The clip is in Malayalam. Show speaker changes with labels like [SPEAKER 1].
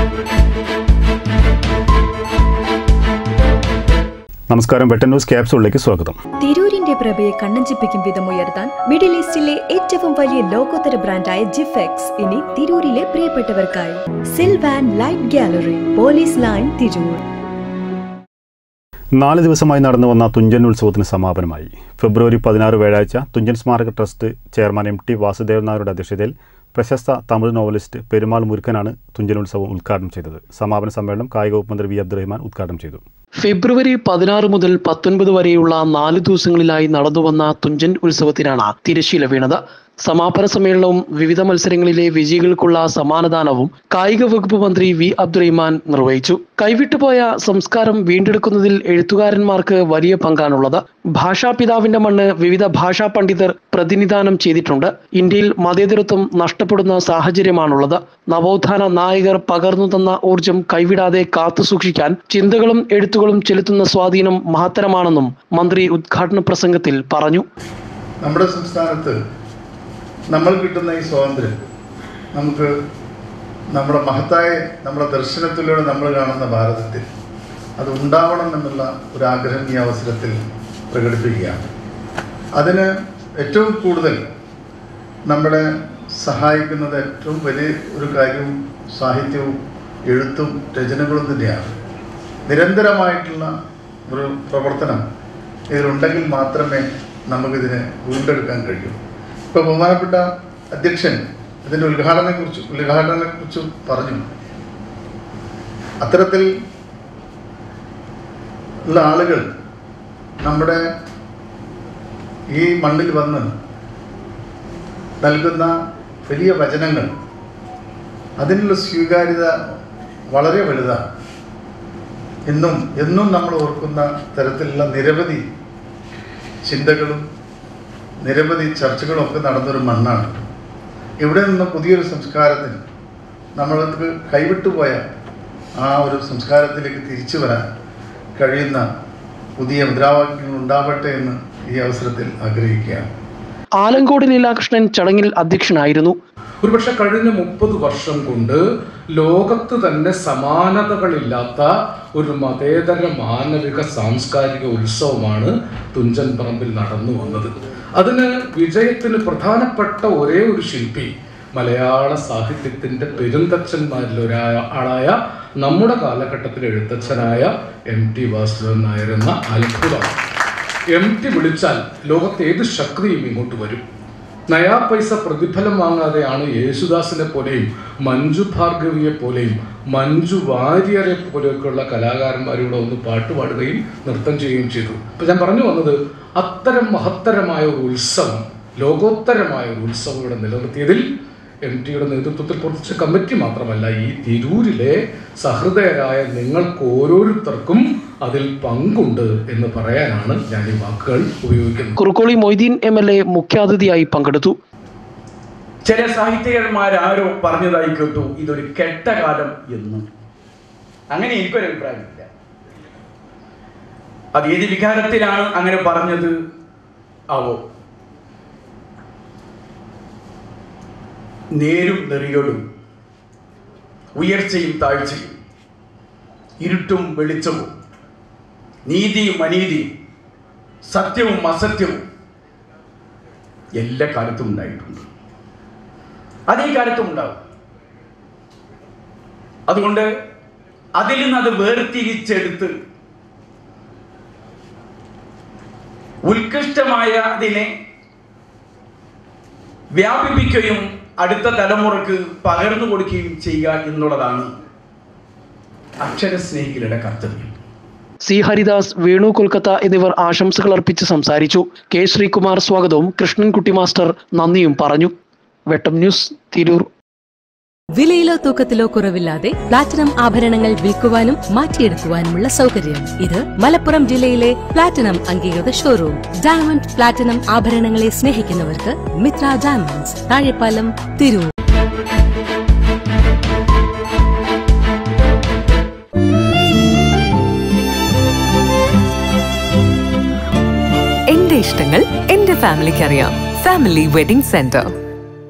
[SPEAKER 1] നമസ്കാരം വെട്ടൻ ന്യൂസ് ക്യാപ്സൂളിലേക്ക് സ്വാഗതം
[SPEAKER 2] തിരൂരിന്റെ പ്രഭയെ കണ്ണഞ്ചിപ്പിക്കും വിധം ഉയർത്താൻ മിഡിൽ ഈസ്റ്റിലെ ഏറ്റവും വലിയ ലോകോത്തര ബ്രാൻഡായ ജിഫെക്സ് ഇനി തിരൂരിലെ പ്രിയപ്പെട്ടവർക്കായി സിൽവാൻ light gallery police line Tirur
[SPEAKER 1] നാല് ദിവസമായി നടന്നു വന്ന തുഞ്ചൻ ഉത്സവത്തിന് സമാപനമായി ഫെബ്രുവരി പതിനാറ് വ്യാഴാഴ്ച തുഞ്ചൻ സ്മാരക trust chairman M T Vasudevan നായരുടെ അധ്യക്ഷതയിൽ പ്രശസ്ത തമിഴ് നോവലിസ്റ്റ് പെരുമാൾ മുരുക്കനാണ് തുഞ്ചൻ ഉത്സവം ഉദ്ഘാടനം ചെയ്തത് സമാപന സമ്മേളനം കായിക വകുപ്പ് മന്ത്രി വി അബ്ദുറഹ്മാൻ ഉദ്ഘാടനം ചെയ്തു
[SPEAKER 3] ഫെബ്രുവരി പതിനാറ് മുതൽ പത്തൊൻപത് വരെയുള്ള നാല് ദിവസങ്ങളിലായി നടന്നുവന്ന തുഞ്ചൻ ഉത്സവത്തിനാണ് തിരശ്ശീല വീണത് സമാപന സമ്മേളനവും വിവിധ മത്സരങ്ങളിലെ വിജയികൾക്കുള്ള സമ്മാനദാനവും കായിക വകുപ്പ് മന്ത്രി വി അബ്ദുറഹിമാൻ നിർവഹിച്ചു കൈവിട്ടുപോയ സംസ്കാരം വീണ്ടെടുക്കുന്നതിൽ എഴുത്തുകാരന്മാർക്ക് വലിയ പങ്കാണുള്ളത് ഭാഷാപിതാവിന്റെ മണ്ണ് വിവിധ ഭാഷാ പണ്ഡിതർ പ്രതിനിധാനം ചെയ്തിട്ടുണ്ട് ഇന്ത്യയിൽ മതേതരത്വം നഷ്ടപ്പെടുന്ന സാഹചര്യമാണുള്ളത് നവോത്ഥാന നായകർ പകർന്നു തന്ന ഊർജം കൈവിടാതെ കാത്തു സൂക്ഷിക്കാൻ ചിന്തകളും എഴുത്തുകളും ചെലുത്തുന്ന സ്വാധീനം മഹത്തരമാണെന്നും മന്ത്രി ഉദ്ഘാടന പ്രസംഗത്തിൽ പറഞ്ഞു
[SPEAKER 4] നമ്മുടെ സംസ്ഥാനത്ത് നമ്മൾ കിട്ടുന്ന ഈ സ്വാതന്ത്ര്യം നമുക്ക് നമ്മുടെ മഹത്തായ നമ്മുടെ ദർശനത്തിലൂടെ നമ്മൾ കാണുന്ന ഭാരതത്തിൽ അത് ഉണ്ടാവണം എന്നുള്ള ഒരു ആഗ്രഹം ഈ അവസരത്തിൽ പ്രകടിപ്പിക്കുകയാണ് അതിന് ഏറ്റവും കൂടുതൽ നമ്മളെ സഹായിക്കുന്നത് ഏറ്റവും വലിയ ഒരു കാര്യവും സാഹിത്യവും എഴുത്തും രചനകളും തന്നെയാണ് നിരന്തരമായിട്ടുള്ള ഒരു പ്രവർത്തനം ഇതിലുണ്ടെങ്കിൽ മാത്രമേ നമുക്കിതിനെ വീണ്ടെടുക്കാൻ കഴിയൂ ഇപ്പോൾ ബഹുമാനപ്പെട്ട അധ്യക്ഷൻ ഇതിൻ്റെ ഉദ്ഘാടനത്തെക്കുറിച്ച് ഉദ്ഘാടനത്തെക്കുറിച്ച് പറഞ്ഞു അത്തരത്തിൽ ഉള്ള ആളുകൾ നമ്മുടെ ഈ മണ്ണിൽ വന്ന് നൽകുന്ന വലിയ വചനങ്ങൾ അതിനുള്ള സ്വീകാര്യത വളരെ വലുതാണ് എന്നും എന്നും നമ്മൾ ഓർക്കുന്ന തരത്തിലുള്ള നിരവധി ചിന്തകളും നിരവധി ചർച്ചകളും ഒക്കെ നടന്നൊരു മണ്ണാണ് ഇവിടെ നിന്ന് പുതിയൊരു സംസ്കാരത്തിന് നമ്മൾക്ക് കൈവിട്ടുപോയ ആ ഒരു സംസ്കാരത്തിലേക്ക് തിരിച്ചു വരാൻ കഴിയുന്ന പുതിയ മുദ്രാവാക്യങ്ങൾ ഉണ്ടാവട്ടെ എന്ന് ഈ അവസരത്തിൽ ആഗ്രഹിക്കുകയാണ്
[SPEAKER 3] ആലങ്കോട് ലീലാകൃഷ്ണൻ ചടങ്ങിൽ അധ്യക്ഷനായിരുന്നു
[SPEAKER 5] ഒരുപക്ഷെ കഴിഞ്ഞ മുപ്പത് വർഷം കൊണ്ട് ലോകത്ത് തന്നെ സമാനതകളില്ലാത്ത ഒരു മതേതര മാനവിക സാംസ്കാരിക ഉത്സവമാണ് തുഞ്ചൻ പറമ്പിൽ നടന്നു വന്നത് അതിന് വിജയത്തിന് പ്രധാനപ്പെട്ട ഒരേ ഒരു ശില്പി മലയാള സാഹിത്യത്തിന്റെ പെരുന്തച്ഛന്മാരിൽ ഒരായ ആളായ നമ്മുടെ കാലഘട്ടത്തിലെ എഴുത്തച്ഛനായ എം ടി വാസുദേവൻ നായർ എന്ന അത്ഭുതമാണ് എം ടി വിളിച്ചാൽ ലോകത്തെ ഏത് ശക്തിയും ഇങ്ങോട്ട് വരും നയാ പൈസ പ്രതിഫലം വാങ്ങാതെയാണ് യേശുദാസിനെ പോലെയും മഞ്ജു ഭാർഗവിയെ പോലെയും മഞ്ജു വാര്യരെ പോലെയൊക്കെയുള്ള കലാകാരന്മാരിവിടെ ഒന്ന് പാട്ട് പാടുകയും നൃത്തം ചെയ്യുകയും ചെയ്തു അപ്പൊ ഞാൻ പറഞ്ഞു വന്നത് അത്തരം മഹത്തരമായ ഒരു ഉത്സവം ലോകോത്തരമായ ഒരു ഉത്സവം ഇവിടെ നിലനിർത്തിയതിൽ എം ടിയുടെ നേതൃത്വത്തിൽ പ്രവർത്തിച്ച കമ്മിറ്റി മാത്രമല്ല ഈ തിരൂരിലെ സഹൃദയരായ നിങ്ങൾക്ക് ഓരോരുത്തർക്കും അതിൽ പങ്കുണ്ട് എന്ന് പറയാനാണ് ഞാൻ ഈ വാക്കുകൾ ഉപയോഗിക്കുന്നത്
[SPEAKER 3] Kurukkoli Moideen M L A മുഖ്യാതിഥിയായി പങ്കെടുത്തു
[SPEAKER 6] ചില സാഹിത്യകാരന്മാരാരോ പറഞ്ഞതായി കേട്ടു ഇതൊരു കെട്ട കാലം എന്ന് അങ്ങനെ എനിക്കൊരു അഭിപ്രായമില്ല അത് ഏത് വികാരത്തിലാണ് അങ്ങനെ പറഞ്ഞത് ആവോ നേരും നെറിയോടും ഉയർച്ചയും താഴ്ചയും ഇരുട്ടും വെളിച്ചവും നീതിയും അനീതിയും സത്യവും അസത്യവും എല്ലാ കാലത്തും ഉണ്ടായിട്ടുണ്ട് അത് ഈ കാലത്തും ഉണ്ടാവും അതുകൊണ്ട് അതിൽ നിന്ന് അത് വേർതിരിച്ചെടുത്ത് ഉത്കൃഷ്ടമായ അതിനെ വ്യാപിപ്പിക്കുകയും അടുത്ത തലമുറക്ക് പകർന്നു കൊടുക്കുകയും ചെയ്യുക എന്നുള്ളതാണ് അക്ഷരസ്നേഹികളുടെ കർത്തവ്യം
[SPEAKER 3] സി ഹരിദാസ് വേണു കൊൽക്കത്ത എന്നിവർ ആശംസകൾ അർപ്പിച്ച് സംസാരിച്ചു കെ ശ്രീകുമാർ സ്വാഗതവും കൃഷ്ണൻകുട്ടി മാസ്റ്റർ നന്ദിയും പറഞ്ഞു വെട്ടം ന്യൂസ് തിരൂർ
[SPEAKER 7] വിലയിലോ തൂക്കത്തിലോ കുറവില്ലാതെ പ്ലാറ്റിനം ആഭരണങ്ങൾ വിൽക്കുവാനും മാറ്റിയെടുക്കുവാനുമുള്ള സൗകര്യം ഇത് മലപ്പുറം ജില്ലയിലെ പ്ലാറ്റിനം അംഗീകൃത ഷോറൂം ഡയമണ്ട് പ്ലാറ്റിനം ആഭരണങ്ങളെ സ്നേഹിക്കുന്നവർക്ക് മിത്ര ഡയമണ്ട്സ് താഴെപ്പാലം തിരൂർ
[SPEAKER 8] എന്റെ ഇഷ്ടങ്ങൾ എന്റെ ഫാമിലിക്ക് അറിയാം ഫാമിലി വെഡിംഗ് സെന്റർ